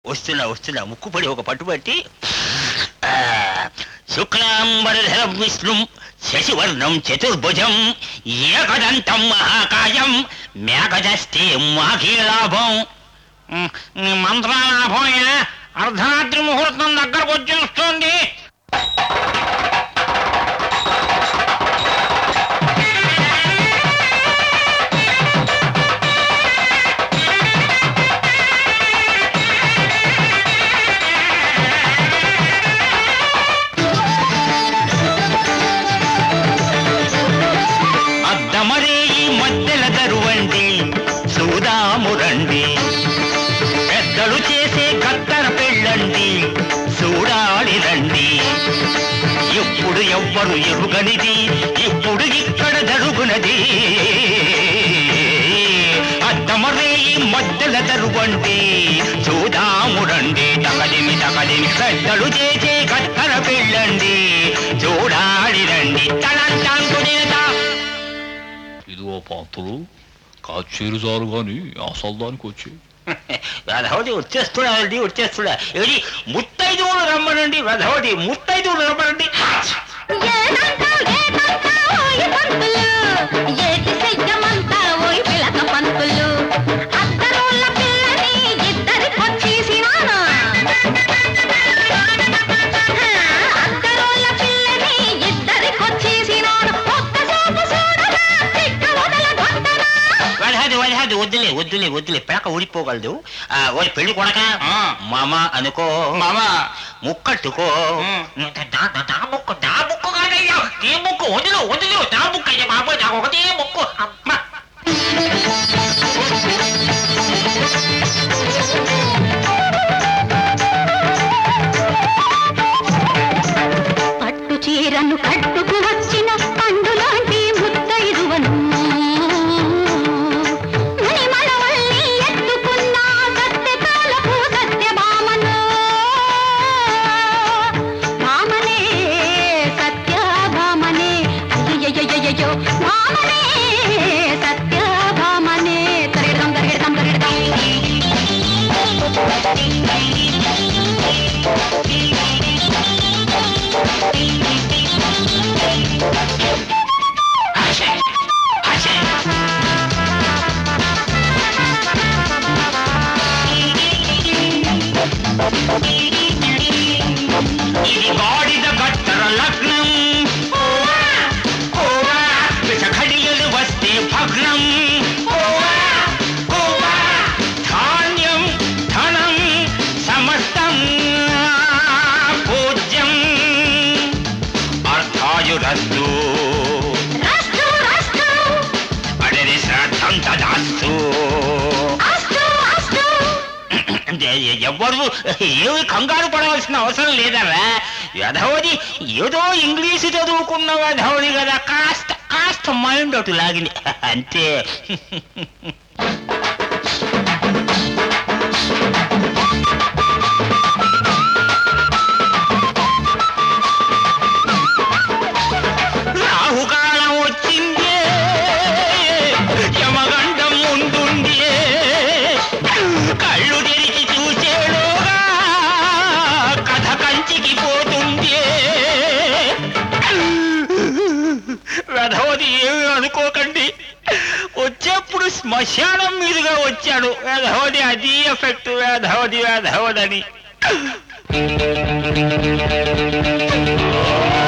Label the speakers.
Speaker 1: వస్తున్నా వస్తున్నా ముక్కుపడి ఒక పట్టుబట్టి ఆ, శుక్లాంబరధరం విష్ణుం శశివర్ణం చతుర్భుజం ఏకదంతం మహాకాయం మేఘదస్తే మాఖీలాభం మంత్రాలాభం అర్ధరాత్రి ముహూర్తం దగ్గరకు వచ్చేస్తుంది అద్దమరే ఈ మధ్యల దరువండి చూదామురండి పెద్దలు చేసే కత్తర పెళ్ళండి చూడాలి రండి ఇప్పుడు ఎవ్వరు ఎరుగనిది ఇప్పుడు ఇక్కడ జరుగునది అద్దమరే ఈ మధ్యల దరువండి చూదామురండి తగదిమి తగదిమి పెద్దలు చేసే కత్తర పెళ్ళండి చూడాలి రండి తలంటాంకునేదా
Speaker 2: ఇదిగో పాత్రలు కాచేరు చాలు గాని అసలు దానికి వచ్చి
Speaker 1: వెధవటి వచ్చేస్తున్నాడండి వచ్చేస్తున్నా ఏది ముత్తైదువులు రమ్మనండి వెధవటి ముత్తైదువులు రమ్మనండి
Speaker 3: ఏదంటావ్ ఏదంటావ్ ఓయ్ పంతులు ఏటి చెయ్యమంతా ఓయ్ పిలక పంతులు అద్దరోళ్ళ పిల్లని ఇద్దరికొచ్చేసినాను అద్దరోళ్ళ పిల్లని ఇద్దరికొచ్చేసినాను ఒక్క చూపు చూడగా తిక్క వదలగొట్టనా
Speaker 1: వెధవటి వెధవటి వద్దులే వద్దులే వద్దులే పిలక ఊడిపోగలదు ఆ, ఓయ్ పెళ్లి కొడక మామ అనుకో మామ ముక్కట్టుకో నా నా ముక్కు నా ముక్కు కాదయ్యా నీ ముక్కు వదిలు వదిలు నా ముక్కు అయ్యా బాబోయ్ నాకు ఒకటే ముక్కు అమ్మ
Speaker 3: పట్టు చీరను కట్టుకు వచ్చిన పండులాంటి ముత్తైదువను మునిమలవల్లి ఎత్తుకున్న సత్యకాలపు సత్యభామను భామనే సత్యభామనే అయ్యయ్యయ్యయ్యో భామనే సత్యభామనే తరిడదాం తరిడదాం
Speaker 1: హసే హసే ఇది గాడిద గట్టర లగ్నం విషఘడియలు వస్తే భగ్నం ధాన్యం ధనం సమస్తం పూజ్యం అర్థాయురస్తు
Speaker 3: రాష్ట్రం రాష్ట్రం
Speaker 1: అడరి శ్రాద్ధం తదాస్తు
Speaker 3: అస్తు అస్తు
Speaker 1: ఎవ్వరు ఏమి కంగారు పడవలసిన అవసరం లేదరా యధవది ఏదో ఇంగ్లీషు చదువుకున్న యధవది కదా కాస్త కాస్త మైండ్ అటు లాగింది అంతే రాహుకాలం వచ్చిందే యమగండం ముందుండే కళ్ళు తెరిచి చూసేలోగా కథ కంచికి పోతుందే వెధవది ఏమి అనుకోకండి వచ్చేప్పుడు శ్మశానం మీదుగా వచ్చాడు వేధవది అది ఎఫెక్ట్ వేధవది వేధవదని